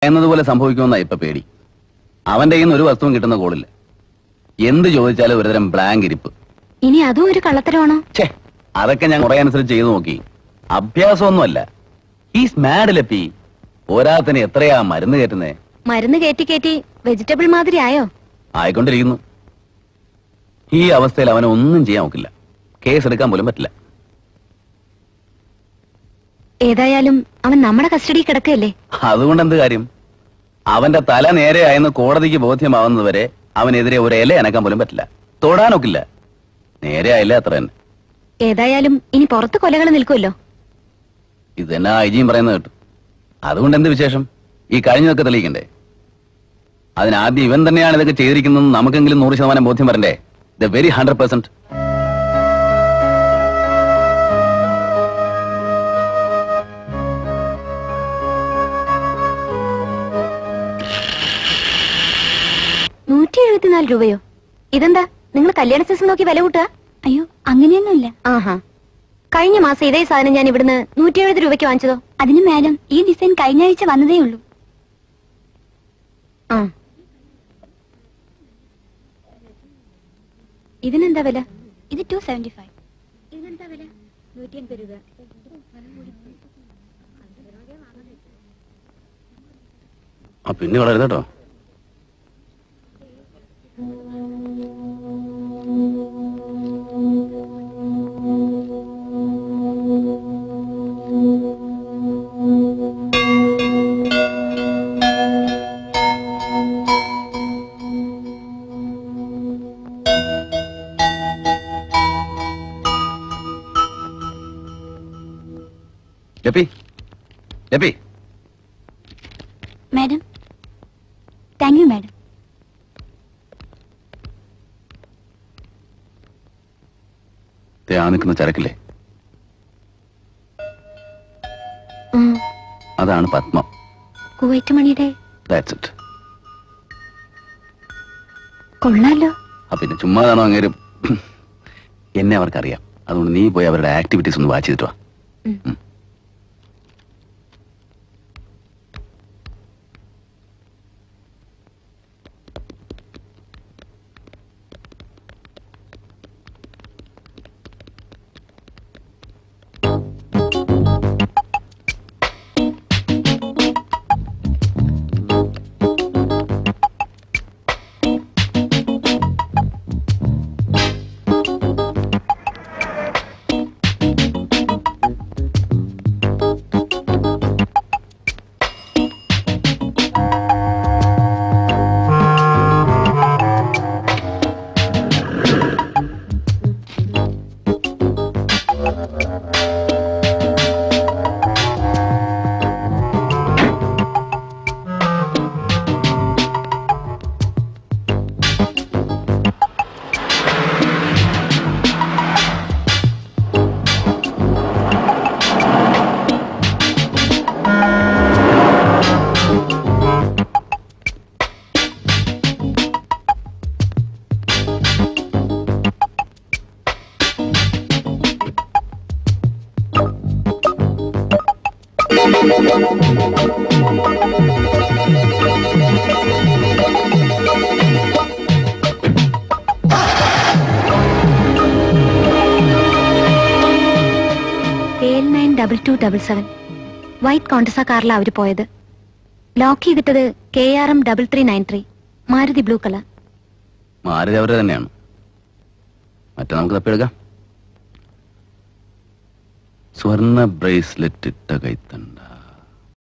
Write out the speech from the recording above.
എന്നതുപോലെ സംഭവിക്കുമെന്നാ ഇപ്പൊ പേടി അവന്റെ കയ്യിൽ നിന്ന് ഒരു വസ്തുവും കിട്ടുന്ന കോളില്ല എന്ത് ചോദിച്ചാലും ഒരുതരം ബ്ലാങ്ക് ഇരിപ്പ് ഇനി അതും ഒരു കള്ളത്തരമാണോ ഛേ അതൊക്കെ ഞാൻ കുറെ അനുസരിച്ച് ചെയ്തു നോക്കി അഭ്യാസമൊന്നുമല്ല ഹീസ് മാഡ് ലപ്പി പോരാത്തിന് എത്രയാ മരുന്ന് കയറ്റുന്നേ മരുന്ന് കയറ്റി കയറ്റി വെജിറ്റബിൾ മാതിരി ആയോ ആയിക്കൊണ്ടിരിക്കുന്നു ഈ അവസ്ഥയിൽ അവനെ ഒന്നും ചെയ്യാൻ നോക്കില്ല കേസ് എടുക്കാൻ പോലും പറ്റില്ല ഏതായാലും അവൻ നമ്മുടെ കസ്റ്റഡി കിടക്കുകയല്ലേ അതുകൊണ്ട് എന്ത് കാര്യം അവന്റെ തല നേരെയായെന്ന് കോടതിക്ക് ബോധ്യമാവുന്നതുവരെ അവനെതിരെ ഒരു ഇല അനക്കാൻ പോലും പറ്റില്ല തൊടാനൊക്കില്ല നേരെയായില്ല അത്ര തന്നെ ഏതായാലും ഇനി പുറത്ത് കൊലകൾ നിൽക്കുമല്ലോ ഇത് തന്നെ ഐജിയും പറയുന്നത് കേട്ടു അതുകൊണ്ട് എന്ത് വിശേഷം ഈ കഴിഞ്ഞതൊക്കെ തെളിയിക്കണ്ടേ അതിനാദ്യം ഇവൻ തന്നെയാണ് ഇതൊക്കെ ചെയ്തിരിക്കുന്നത് നമുക്കെങ്കിലും നൂറ് ശതമാനം ബോധ്യം വരണ്ടേ ദ വെരി ഹൺഡ്രഡ് പെർസെന്റ് നൂറ്റി എഴുപത്തിനാല് രൂപയോ ഇതെന്താ നിങ്ങൾ കല്യാണ സീസൺ നോക്കി വില കൂട്ടുക അയ്യോ അങ്ങനെയൊന്നുമില്ല ആഹാ കഴിഞ്ഞ മാസം ഇതേ സാധനം ഞാൻ ഇവിടുന്ന് നൂറ്റി എഴുപത് രൂപയ്ക്ക് വാങ്ങിച്ചതോ അതിന് മാഡം ഈ ഡിസൈൻ കഴിഞ്ഞ ആഴ്ച വന്നതേ ഉള്ളൂ ആ ഇതിനെന്താ വില ഇത് ടു സെവന്റി ഫൈവ് ഇതിനെന്താ വില നൂറ്റി അൻപത് രൂപ ആ പിന്നെ വളരുത് കേട്ടോ ലപ്പി ലപ്പി മാഡം താങ്ക് യു മാഡം ദേ ആ നിൽക്കുന്ന ചരക്കില്ലേ അതാണ് പത്മം കുവൈറ്റ് മണിയുടെ ദാറ്റ്സ് ഇറ്റ് കൊള്ളാലോ ആ പിന്നെ ചുമ്മാതാണോ അങ്ങേരും എന്നെ അവർക്കറിയാം അതുകൊണ്ട് നീ പോയി അവരുടെ ആക്ടിവിറ്റീസ് ഒന്ന് വാച്ച് ചെയ്തിട്ട് വാ ഉം. K L nine double two double seven white Contessa കാറിലാണ് അവര് പോയത് ലോക്ക് ചെയ്തിട്ടത് K R M double three nine three Maruti blue colour Maruti അവരുടെ തന്നെയാണ് മറ്റേ നമുക്ക് തപ്പിയെടുക്കാം സ്വർണ്ണ ബ്രേസ്ലെറ്റ് ഇട്ട കൈത്തണ്ട